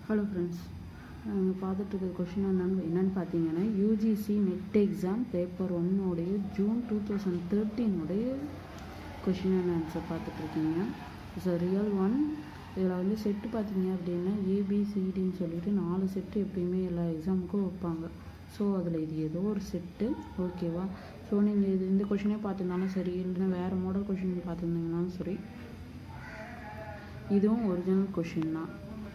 hello friends நாங்கள் பார்த்துட்டு இருக்க கொஷின் என்னன்னு என்னன்னு பார்த்தீங்கன்னா யூஜிசி நெட் எக்ஸாம் பேப்பர் ஒன்னோடைய ஜூன் டூ தௌசண்ட் தேர்ட்டீனுடைய கொஷின் அண்ட் ஆன்சர் பார்த்துட்ருக்கீங்க இட்ஸ் அ ரியல் ஒன் இதில் வந்து செட்டு பார்த்தீங்க அப்படின்னா ஏபிசிடின்னு சொல்லிட்டு நாலு செட்டு எப்பயுமே எல்லா எக்ஸாமுக்கும் வைப்பாங்க ஸோ அதில் இது ஏதோ ஒரு செட்டு ஓகேவா ஸோ நீங்கள் இது இந்த கொஷினே பார்த்துருந்தாலும் சரி இல்லைன்னா வேறு மாடல் கொஷின் பார்த்துருந்தீங்கனாலும் சரி இதுவும் ஒரிஜினல் கொஷின் தான்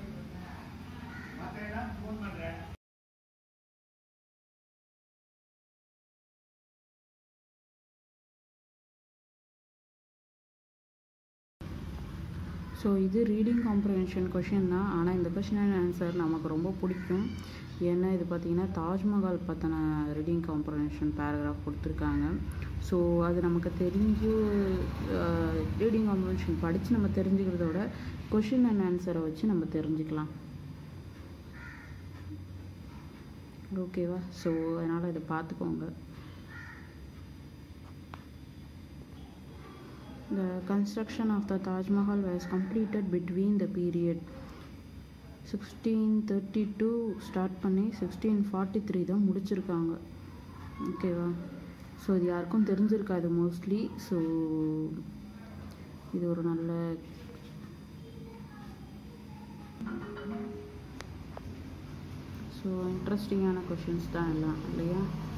ஸோ இது ரீடிங் காம்ப்ரஹென்ஷன் கொஷின் தான் ஆனால் இந்த கொஷின் அண்ட் ஆன்சர் நமக்கு ரொம்ப பிடிக்கும் ஏன்னா இது பார்த்திங்கன்னா தாஜ்மஹால் பற்றின ரீடிங் காம்ப்ரஹென்ஷன் பேராகிராஃப் கொடுத்துருக்காங்க ஸோ அது நமக்கு தெரிஞ்சு ரீடிங் காம்ப்ரஹென்ஷன் படித்து நம்ம தெரிஞ்சுக்கிறத விட கொஷின் அண்ட் ஆன்சரை வச்சு நம்ம தெரிஞ்சுக்கலாம் ஓகேவா ஸோ அதனால் இதை பார்த்துக்கோங்க The construction of the Taj Mahal was completed between the period 1632 start பண்ணி சிக்ஸ்டீன் ஃபார்ட்டி த்ரீ தான் முடிச்சிருக்காங்க ஓகேவா ஸோ இது யாருக்கும் தெரிஞ்சிருக்காது மோஸ்ட்லி ஸோ இது ஒரு நல்ல ஸோ இன்ட்ரெஸ்டிங்கான கொஷின்ஸ் தான் எல்லாம் இல்லையா